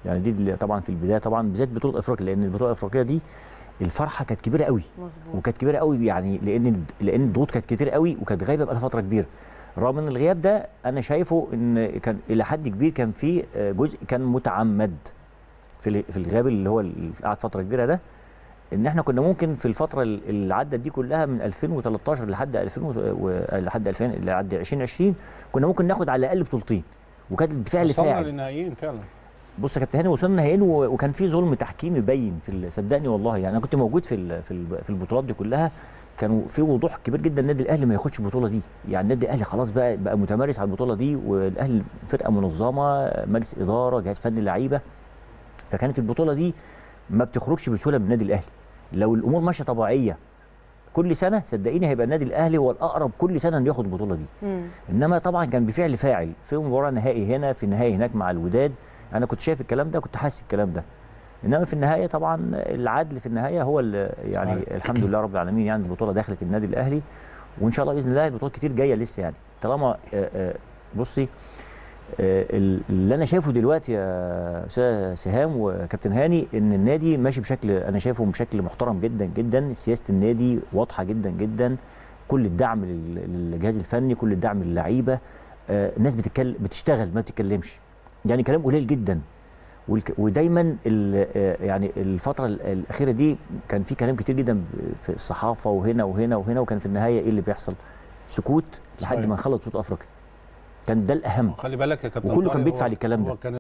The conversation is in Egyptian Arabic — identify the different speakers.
Speaker 1: يعني دي اللي طبعا في البدايه طبعا بالذات بطوله افريقيا لان البطوله الافريقيه دي الفرحه كانت كبيره قوي
Speaker 2: مظبوط
Speaker 1: وكانت كبيره قوي يعني لان لان الضغوط كانت كتير قوي وكانت غايبه بقى فتره كبيره رغم ان الغياب ده انا شايفه ان كان الى حد كبير كان في جزء كان متعمد في ال- في الغياب اللي هو اللي قعد فتره كبيره ده ان احنا كنا ممكن في الفتره اللي عدت دي كلها من 2013 لحد 2000 و- و- لحد 2000 لحد 2020 كنا ممكن ناخد على الاقل بطولتين وكانت بالفعل
Speaker 3: وصلنا
Speaker 1: فاعل
Speaker 3: للنهائيين فعلا
Speaker 1: بص يا كابتن هاني وصلنا نهائيين و- وكان في ظلم تحكيمي باين في ال- صدقني والله يعني انا كنت موجود في ال- في ال- في البطولات دي كلها كانوا في وضوح كبير جدا النادي الاهلي ما ياخدش البطوله دي يعني النادي الاهلي خلاص بقى بقى متمارس على البطوله دي والاهلي فرقه منظمه مجلس اداره جهاز فني لعيبه فكانت البطوله دي ما بتخرجش بسهوله من النادي الاهلي لو الامور ماشيه طبيعيه كل سنه صدقيني هيبقى النادي الاهلي هو الاقرب كل سنه انه ياخد البطوله دي
Speaker 2: مم.
Speaker 1: انما طبعا كان بفعل فاعل في مباراه نهائي هنا في نهائي هناك مع الوداد انا كنت شايف الكلام ده كنت حاسس الكلام ده انما في النهايه طبعا العدل في النهايه هو اللي يعني
Speaker 3: صحيح.
Speaker 1: الحمد لله رب العالمين يعني البطوله دخلت النادي الاهلي وان شاء الله باذن الله البطولات كتير جايه لسه يعني طالما آه، آه، بصي آه، ال- اللي انا شايفه دلوقتي يا استاذ سهام وكابتن هاني ان النادي ماشي بشكل انا شايفه بشكل محترم جدا جدا سياسه النادي واضحه جدا جدا كل الدعم لل- للجهاز الفني كل الدعم للعيبه آه، الناس بتتكلم بتشتغل ما بتتكلمش يعني كلام قليل جدا والك- ودايما ال- آه، يعني الفتره ال- الاخيره دي كان في كلام كتير جدا في الصحافه وهنا وهنا وهنا وكان في النهايه ايه اللي بيحصل سكوت لحد
Speaker 3: صحيح.
Speaker 1: ما نخلص بطوله افريقيا كان ده الاهم
Speaker 3: خلي بالك يا كابتن
Speaker 1: وكله
Speaker 3: طارق،
Speaker 1: كان بيدفع
Speaker 3: هو-
Speaker 1: للكلام ده.
Speaker 3: هو كان